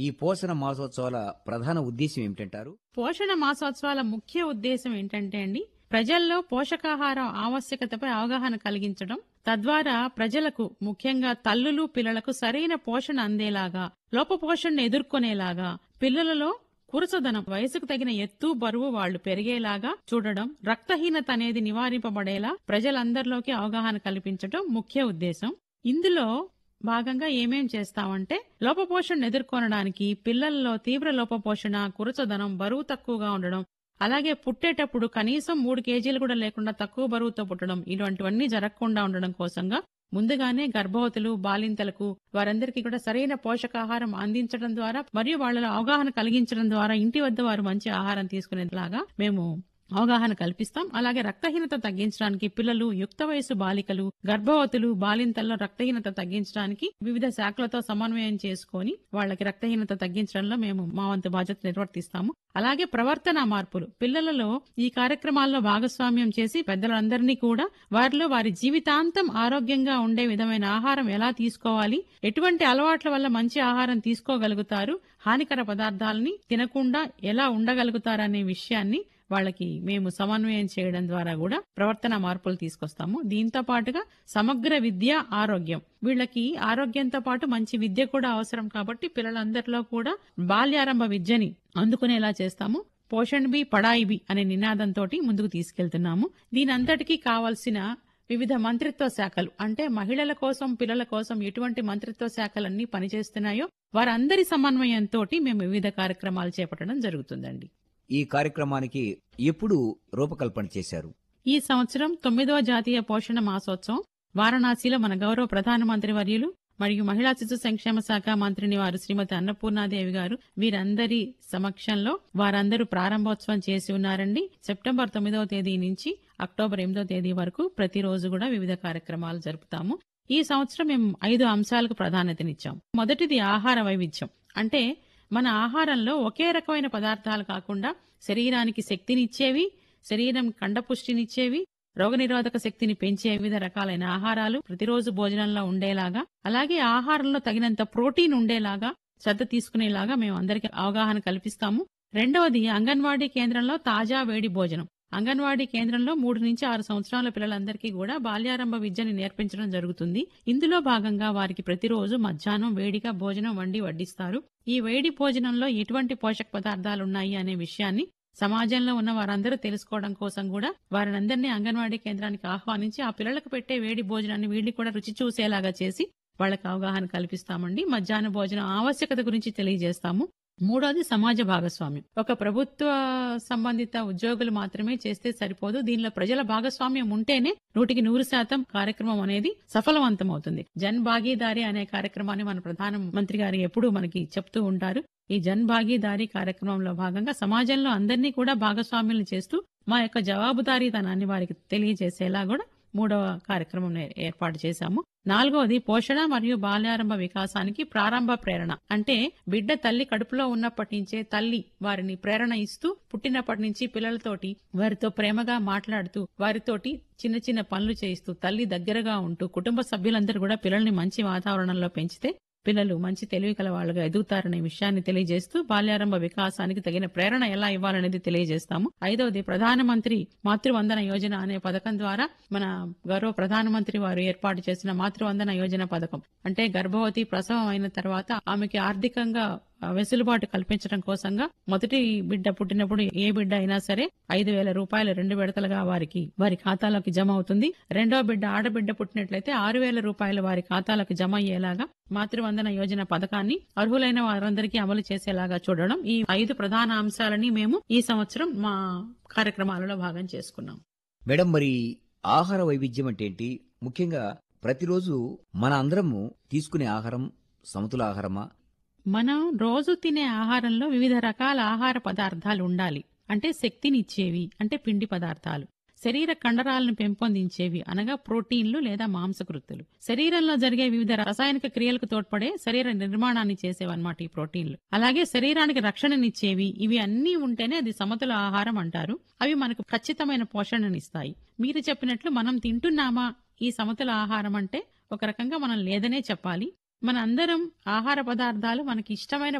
ఈ పోషణ మాసోత్సవాల ప్రధాన ఉద్దేశం ఏమిటంటారు పోషణ మాసోత్సవాల ముఖ్య ఉద్దేశం ఏంటంటే అండి ప్రజల్లో పోషకాహారం ఆవశ్యకతపై అవగాహన కలిగించడం తద్వారా ప్రజలకు ముఖ్యంగా తల్లులు పిల్లలకు సరైన పోషణ అందేలాగా లోపపోషణను ఎదుర్కొనేలాగా పిల్లలలో కురసదనం వయసుకు తగిన ఎత్తు బరువు వాళ్లు పెరిగేలాగా చూడడం రక్తహీనత అనేది నివారింపబడేలా ప్రజలందరిలోకి అవగాహన కల్పించడం ముఖ్య ఉద్దేశం ఇందులో భాగంగా ఏమేం చేస్తామంటే లోపపోషణను ఎదుర్కొనడానికి పిల్లల్లో తీవ్ర లోపపోషణ కురచదనం బరువు తక్కువగా ఉండడం అలాగే పుట్టేటప్పుడు కనీసం మూడు కేజీలు కూడా లేకుండా తక్కువ బరువుతో పుట్టడం ఇటువంటివన్నీ జరగకుండా ఉండడం కోసంగా ముందుగానే గర్భవతులు బాలింతలకు వారందరికీ కూడా సరైన పోషకాహారం అందించడం ద్వారా మరియు వాళ్ళలో అవగాహన కలిగించడం ద్వారా ఇంటి వద్ద వారు మంచి ఆహారం తీసుకునేలాగా మేము అవగాహన కల్పిస్తాం అలాగే రక్తహీనత తగ్గించడానికి పిల్లలు యుక్త వయసు బాలికలు గర్భవతులు బాలింతల్లో రక్తహీనత తగ్గించడానికి వివిధ శాఖలతో సమన్వయం చేసుకొని వాళ్ళకి రక్తహీనత తగ్గించడంలో మేము మా వంతు బాధ్యత నిర్వర్తిస్తాము అలాగే ప్రవర్తన మార్పులు పిల్లలలో ఈ కార్యక్రమాల్లో భాగస్వామ్యం చేసి పెద్దలందరినీ కూడా వారిలో వారి జీవితాంతం ఆరోగ్యంగా ఉండే విధమైన ఆహారం ఎలా తీసుకోవాలి ఎటువంటి అలవాట్ల వల్ల మంచి ఆహారం తీసుకోగలుగుతారు హానికర పదార్థాలని తినకుండా ఎలా ఉండగలుగుతారనే విషయాన్ని వాళ్ళకి మేము సమన్వయం చేయడం ద్వారా కూడా ప్రవర్తన మార్పులు తీసుకొస్తాము దీంతో పాటుగా సమగ్ర విద్య ఆరోగ్యం వీళ్ళకి ఆరోగ్యంతో పాటు మంచి విద్య కూడా అవసరం కాబట్టి పిల్లలందరిలో కూడా బాల్యారంభ విద్యని అందుకునేలా చేస్తాము పోషణ్ బి పడాయి బి అనే నినాదంతో ముందుకు తీసుకెళ్తున్నాము దీనంతటికీ కావాల్సిన వివిధ మంత్రిత్వ శాఖలు అంటే మహిళల కోసం పిల్లల కోసం ఎటువంటి మంత్రిత్వ శాఖలన్నీ పనిచేస్తున్నాయో వారందరి సమన్వయంతో మేము వివిధ కార్యక్రమాలు చేపట్టడం జరుగుతుందండి ఈ కార్యక్రమానికి ఎప్పుడు రూపకల్పన చేశారు ఈ సంవత్సరం తొమ్మిదవ జాతీయ పోషణ మాసోత్సవం వారణాసిలో మన గౌరవ ప్రధానమంత్రి వర్యులు మరియు మహిళా శిశు సంక్షేమ శాఖ మంత్రిని వారు శ్రీమతి అన్నపూర్ణాదేవి గారు వీరందరి సమక్షంలో వారందరూ ప్రారంభోత్సవం చేసి ఉన్నారండి సెప్టెంబర్ తొమ్మిదవ తేదీ నుంచి అక్టోబర్ ఎనిమిదవ తేదీ వరకు ప్రతిరోజు కూడా వివిధ కార్యక్రమాలు జరుపుతాము ఈ సంవత్సరం మేము ఐదు అంశాలకు ప్రాధాన్యతనిచ్చాం మొదటిది ఆహార వైవిధ్యం అంటే మన ఆహారంలో ఒకే రకమైన పదార్థాలు కాకుండా శరీరానికి శక్తినిచ్చేవి శరీరం కండపుష్టినిచ్చేవి రోగనిరోధక శక్తిని పెంచే వివిధ రకాలైన ఆహారాలు ప్రతిరోజు భోజనంలో ఉండేలాగా అలాగే ఆహారంలో తగినంత ప్రోటీన్ ఉండేలాగా శ్రద్ధ తీసుకునేలాగా మేము అందరికీ అవగాహన కల్పిస్తాము రెండవది అంగన్వాడీ కేంద్రంలో తాజా వేడి భోజనం అంగన్వాడీ కేంద్రంలో మూడు నుంచి ఆరు సంవత్సరాల పిల్లలందరికీ కూడా బాల్యారంభ విద్యని నేర్పించడం జరుగుతుంది ఇందులో భాగంగా వారికి ప్రతిరోజు మధ్యాహ్నం వేడిగా భోజనం వండి వడ్డిస్తారు ఈ వేడి భోజనంలో ఎటువంటి పోషక పదార్థాలు ఉన్నాయి అనే విషయాన్ని సమాజంలో ఉన్న వారందరూ తెలుసుకోవడం కోసం కూడా వారినందరినీ అంగన్వాడీ కేంద్రానికి ఆహ్వానించి ఆ పిల్లలకు పెట్టే వేడి భోజనాన్ని వీళ్ళు కూడా రుచి చూసేలాగా చేసి వాళ్ళకి అవగాహన కల్పిస్తామండి మధ్యాహ్న భోజనం ఆవశ్యకత గురించి తెలియజేస్తాము మూడోది సమాజ భాగస్వామ్యం ఒక ప్రభుత్వ సంబంధిత ఉద్యోగులు మాత్రమే చేస్తే సరిపోదు దీనిలో ప్రజల భాగస్వామ్యం ఉంటేనే నూటికి నూరు శాతం కార్యక్రమం అనేది సఫలవంతం అవుతుంది జన్ భాగీదారి అనే కార్యక్రమాన్ని మన ప్రధాన మంత్రి గారు ఎప్పుడూ మనకి చెప్తూ ఉంటారు ఈ జన్ భాగీదారీ కార్యక్రమంలో భాగంగా సమాజంలో అందరినీ కూడా భాగస్వామ్యులు చేస్తూ మా యొక్క జవాబుదారీతనాన్ని వారికి తెలియజేసేలా కూడా మూడవ కార్యక్రమం ఏర్పాటు చేశాము నాలుగవది పోషణ మరియు బాల్యారంభ వికాసానికి ప్రారంభ ప్రేరణ అంటే బిడ్డ తల్లి కడుపులో ఉన్నప్పటి నుంచే తల్లి వారిని ప్రేరణ ఇస్తూ పుట్టినప్పటి నుంచి పిల్లలతోటి వారితో ప్రేమగా మాట్లాడుతూ వారితోటి చిన్న చిన్న పనులు చేయిస్తూ తల్లి దగ్గరగా ఉంటూ కుటుంబ సభ్యులందరూ కూడా పిల్లల్ని మంచి వాతావరణంలో పెంచితే పిల్లలు మంచి తెలివి కల వాళ్ళుగా ఎదుగుతారనే విషయాన్ని తెలియజేస్తూ బాల్యారంభ వికాసానికి తగిన ప్రేరణ ఎలా ఇవ్వాలనేది తెలియజేస్తాము ఐదవది ప్రధానమంత్రి మాతృవందన యోజన అనే పథకం ద్వారా మన గౌరవ ప్రధానమంత్రి వారు ఏర్పాటు చేసిన మాతృవందన యోజన పథకం అంటే గర్భవతి ప్రసవం అయిన తర్వాత ఆమెకి ఆర్థికంగా వెసులుబాటు కల్పించడం కోసంగా మొదటి బిడ్డ పుట్టినప్పుడు ఏ బిడ్డ అయినా సరే ఐదు వేల రూపాయలు రెండు విడతలుగా వారికి వారి ఖాతాలోకి జమ అవుతుంది రెండో బిడ్డ ఆడబిడ్డ పుట్టినట్లయితే ఆరు వేల రూపాయలు వారి ఖాతాలకు జమ అయ్యేలాగా మాతృవందన యోజన పథకాన్ని అర్హులైన వారందరికీ అమలు చేసేలాగా చూడడం ఈ ఐదు ప్రధాన అంశాలని మేము ఈ సంవత్సరం మా కార్యక్రమాలలో భాగం చేసుకున్నాం మేడం మరి ఆహార వైవిధ్యం అంటే ఏంటి ముఖ్యంగా ప్రతిరోజు మన అందరము తీసుకునే ఆహారం సమతుల ఆహారమా మనం రోజు తినే ఆహారంలో వివిధ రకాల ఆహార పదార్థాలు ఉండాలి అంటే శక్తినిచ్చేవి అంటే పిండి పదార్థాలు శరీర కండరాలను పెంపొందించేవి అనగా ప్రోటీన్లు లేదా మాంసకృత్తులు శరీరంలో జరిగే వివిధ రసాయనిక క్రియలకు తోడ్పడే శరీర నిర్మాణాన్ని చేసేవన్నమాట ఈ ప్రోటీన్లు అలాగే శరీరానికి రక్షణనిచ్చేవి ఇవి అన్నీ ఉంటేనే అది సమతుల ఆహారం అంటారు అవి మనకు ఖచ్చితమైన పోషణనిస్తాయి మీరు చెప్పినట్లు మనం తింటున్నామా ఈ సమతుల ఆహారం అంటే ఒక రకంగా మనం లేదనే చెప్పాలి మన అందరం ఆహార పదార్థాలు మనకి ఇష్టమైన